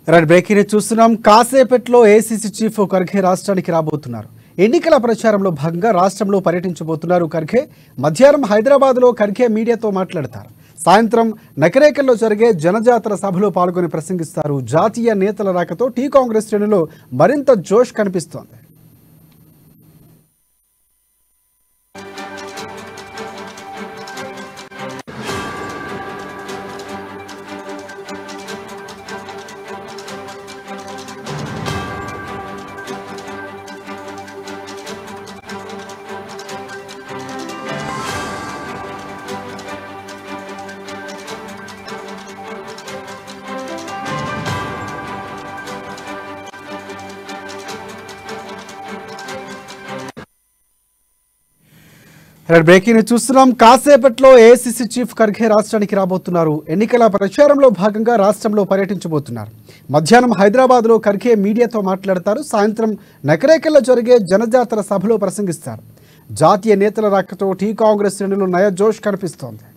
right breaking news చూస్తున్నాం కాసేపట్లో ACC chief Kharge రాష్ట్రానికి రాబోతున్నారు ఎన్నికల ప్రచారంలో భాగంగా రాష్ట్రంలో పర్యటించబోతున్నారు ఖర్గే మధ్యాహ్నం హైదరాబాద్లో ఖర్గే మీడియాతో మాట్లాడతారు సాయంత్రం నకరేకల్లో జరిగే జనజాతర సభలో పాల్గొని ప్రసంగిస్తారు జాతీయ నేతల రాకతో టీ కాంగ్రెస్ శ్రేణిలో మరింత జోష్ కనిపిస్తోంది రైట్ బ్రేకింగ్ న్యూస్ చూస్తున్నాం కాసేపట్లో ఏసీసీ చీఫ్ ఖర్గే రాష్ట్రానికి రాబోతున్నారు ఎన్నికల ప్రచారంలో భాగంగా రాష్ట్రంలో పర్యటించబోతున్నారు మధ్యాహ్నం హైదరాబాద్లో ఖర్గే మీడియాతో మాట్లాడతారు సాయంత్రం నకరేకల్లో జరిగే జనజాతర సభలో ప్రసంగిస్తారు జాతీయ నేతల రాకతో టీ కాంగ్రెస్ శ్రేణులు నయ జోష్ కనిపిస్తోంది